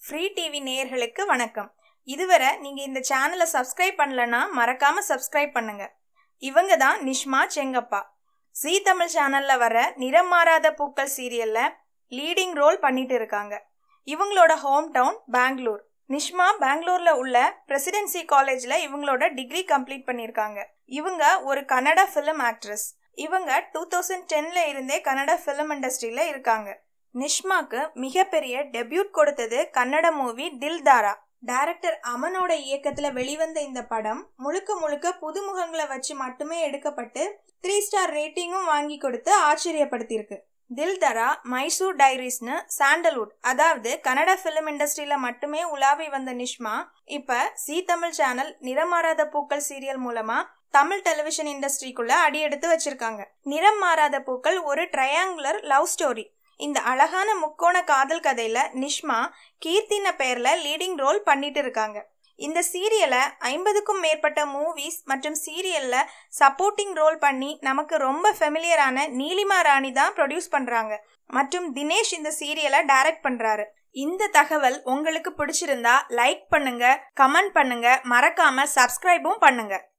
free TV நேயர்களுக்கு வணக்கம் இதுவரை நீங்க இந்த சேனலை சப்ஸ்கிரைப் பண்ணலனா மறக்காம சப்ஸ்கிரைப் பண்ணுங்க இவங்க தான் நிஷ்மா செங்கப்பா ஜீ தமிழ் சேனல்ல வர நிறம் மாறாத பூக்கள் சீரியல்ல லீடிங் ரோல் பண்ணிட்டு இருக்காங்க இவங்களோட ஹோம் டவுன் பெங்களூர் நிஷ்மா பெங்களூர்ல உள்ள பிரசிடென்சி காலேஜ்ல இவங்களோட டிகிரி கம்ப்ளீட் பண்ணியிருக்காங்க இவங்க ஒரு கன்னட ஃபிலிம் ஆக்ட்ரஸ் இவங்க டூ தௌசண்ட் டென்ல இருந்தே கன்னட ஃபிலிம் இண்டஸ்ட்ரியில இருக்காங்க நிஷ்மாக்கு மிகப்பெரிய டெபியூட் கொடுத்தது கன்னட மூவி தில்தாரா டைரக்டர் அமனோட இயக்கத்துல வெளிவந்த இந்த படம் முழுக்க முழுக்க புதுமுகங்களை வச்சு மட்டுமே எடுக்கப்பட்டு த்ரீ ஸ்டார் ரேட்டிங்கும் வாங்கி கொடுத்து ஆச்சரியப்படுத்தியிருக்கு தில்தரா மைசூர் டைரிஸ்னு சாண்டல்வுட் அதாவது கன்னட ஃபிலிம் இண்டஸ்ட்ரியில மட்டுமே உலாவி வந்த நிஷ்மா இப்ப ஜீ தமிழ் சேனல் நிறமாறாத பூக்கள் சீரியல் மூலமா தமிழ் டெலிவிஷன் இண்டஸ்ட்ரிக்குள்ள அடியெடுத்து வச்சிருக்காங்க நிறம் மாறாத பூக்கள் ஒரு ட்ரையாங்குலர் லவ் ஸ்டோரி இந்த அழகான முக்கோண காதல் கதையில நிஷ்மா கீர்த்தின பெயர்ல லீடிங் ரோல் பண்ணிட்டு இருக்காங்க இந்த சீரியலை ஐம்பதுக்கும் மேற்பட்ட மூவிஸ் மற்றும் சீரியல்ல சப்போர்ட்டிங் ரோல் பண்ணி நமக்கு ரொம்ப ஃபெமிலியரான நீலிமா ராணி தான் ப்ரொடியூஸ் பண்றாங்க மற்றும் தினேஷ் இந்த சீரியலை டைரக்ட் பண்றாரு இந்த தகவல் உங்களுக்கு பிடிச்சிருந்தா லைக் பண்ணுங்க கமெண்ட் பண்ணுங்க மறக்காம சப்ஸ்கிரைபும் பண்ணுங்க